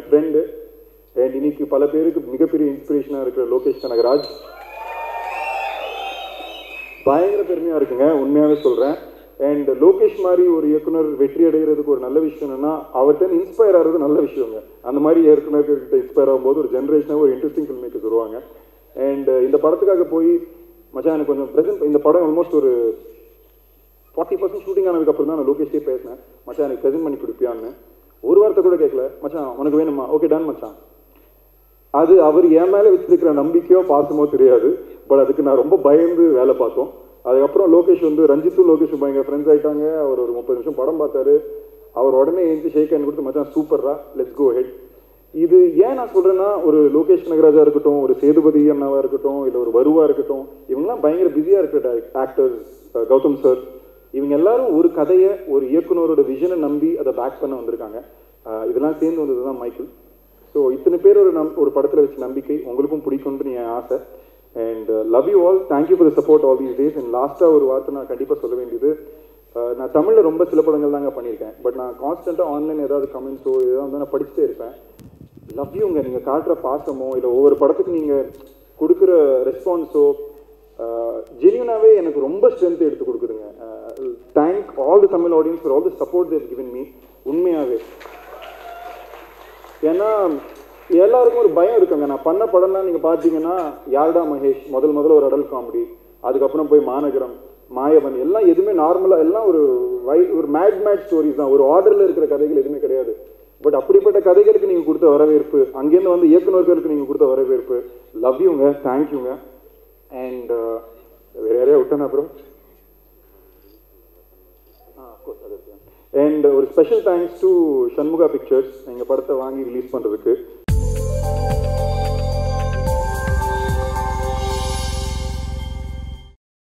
friend and இன்னைக்கு பல பேருக்கு மிகப்பெரிய இன்ஸ்பிரேஷனாக இருக்கிற லோகேஷ் கனகராஜ் பயங்கர பெருமையாக இருக்குங்க உண்மையாகவே சொல்கிறேன் அண்ட் லோகேஷ் மாதிரி ஒரு இயக்குனர் வெற்றி அடைகிறதுக்கு ஒரு நல்ல விஷயம் என்னன்னா அவர்கிட்ட இன்ஸ்பயர் ஆகிறது நல்ல விஷயங்க அந்த மாதிரி இயக்குனர்கிட்ட இன்ஸ்பயர் ஆகும்போது ஒரு ஜென்ரேஷனாக ஒரு இன்ட்ரெஸ்டிங் ஃபில்ம் மேக்கர்ஸ் வருவாங்க அண்ட் இந்த படத்துக்காக போய் மச்சான் எனக்கு கொஞ்சம் ப்ரெசென்ட் இந்த படம் ஆல்மோஸ்ட் ஒரு ஃபார்ட்டி பர்சன்ட் ஷூட்டிங் ஆனதுக்கப்புறம் தான் நான் லோகேஷ்டே பேசினேன் மச்சான் எனக்கு ப்ரெசென்ட் பண்ணி கொடுப்பியான்னு ஒரு வார்த்தை கூட கேட்கல மச்சான் உனக்கு வேணுமா ஓகே டன் மச்சான் அது அவர் என் மேலே வச்சிருக்கிற நம்பிக்கையோ பாசமோ தெரியாது பட் அதுக்கு நான் ரொம்ப பயந்து வேலை பார்த்தோம் அதுக்கப்புறம் லோகேஷ் வந்து ரஞ்சித்தும் லோகேஷும் பயங்கர ஃப்ரெண்ட்ஸ் ஆயிட்டாங்க அவர் ஒரு முப்பது நிமிஷம் படம் பார்த்தாரு அவர் உடனே எழுந்து ஷேக் ஹேண்ட் கொடுத்து மச்சான் சூப்பர்ரா லெட்ஸ் கோ ஹெட் இது ஏன் நான் சொல்றேன்னா ஒரு லோகேஷ் கனகராஜா இருக்கட்டும் ஒரு சேதுபதி அண்ணாவா இருக்கட்டும் இல்லை ஒரு வருவா இருக்கட்டும் இவங்கெல்லாம் பயங்கர பிஸியாக இருக்கிற ஆக்டர்ஸ் கௌதம் சார் இவங்க எல்லாரும் ஒரு கதையை ஒரு இயக்குனரோட விஷனை நம்பி அதை பேக் பண்ண வந்திருக்காங்க அஹ் இதெல்லாம் சேர்ந்து வந்தது தான் மைக்கேல் ஸோ இத்தனை பேர் ஒரு நம் ஒரு படத்தில் வச்ச நம்பிக்கை உங்களுக்கும் பிடிக்கும்னு என் ஆசை and love you all thank you for support all these days and லாஸ்ட்டாக ஒரு வார்த்தை நான் கண்டிப்பாக சொல்ல வேண்டியது அஹ் நான் தமிழில் ரொம்ப சில படங்கள் தாங்க பண்ணியிருக்கேன் பட் நான் கான்ஸ்டண்ட்டாக ஆன்லைன் ஏதாவது கமெண்ட்ஸோ ஏதாவது வந்து நான் படிச்சுட்டே இருப்பேன் லவ் யூங்க நீங்கள் காட்டுற பாசமோ இல்லை ஒவ்வொரு படத்துக்கு நீங்கள் கொடுக்குற ரெஸ்பான்ஸோ ஜென்யூனாகவே எனக்கு ரொம்ப ஸ்ட்ரென்த் எடுத்து கொடுக்குதுங்க thank all the Tamil audience for all the support they've given me உண்மையாகவே ஏன்னா எல்லாருக்கும் ஒரு பயம் இருக்குங்க நான் பண்ண படம்லாம் நீங்கள் பார்த்தீங்கன்னா யாருடா மகேஷ் முதல் முதல்ல ஒரு அடல் காமெடி அதுக்கப்புறம் போய் மாநகரம் மாயவன் எல்லாம் எதுவுமே நார்மலாக எல்லாம் ஒரு வை ஒரு மேட் மேட் ஸ்டோரிஸ் தான் ஒரு ஆர்டரில் இருக்கிற கதைகள் எதுவுமே கிடையாது பட் அப்படிப்பட்ட கதைகளுக்கு நீங்கள் கொடுத்த வரவேற்பு அங்கேருந்து வந்து இயக்குநர்களுக்கு நீங்கள் கொடுத்த வரவேற்பு லவ் யூங்க தேங்க்யூங்க அண்ட் வேற யாரையா விட்டேன் அப்புறம் அண்ட் ஒரு special thanks to Shanmuga pictures எங்கள் படத்தை வாங்கி ரிலீஸ் பண்ணுறதுக்கு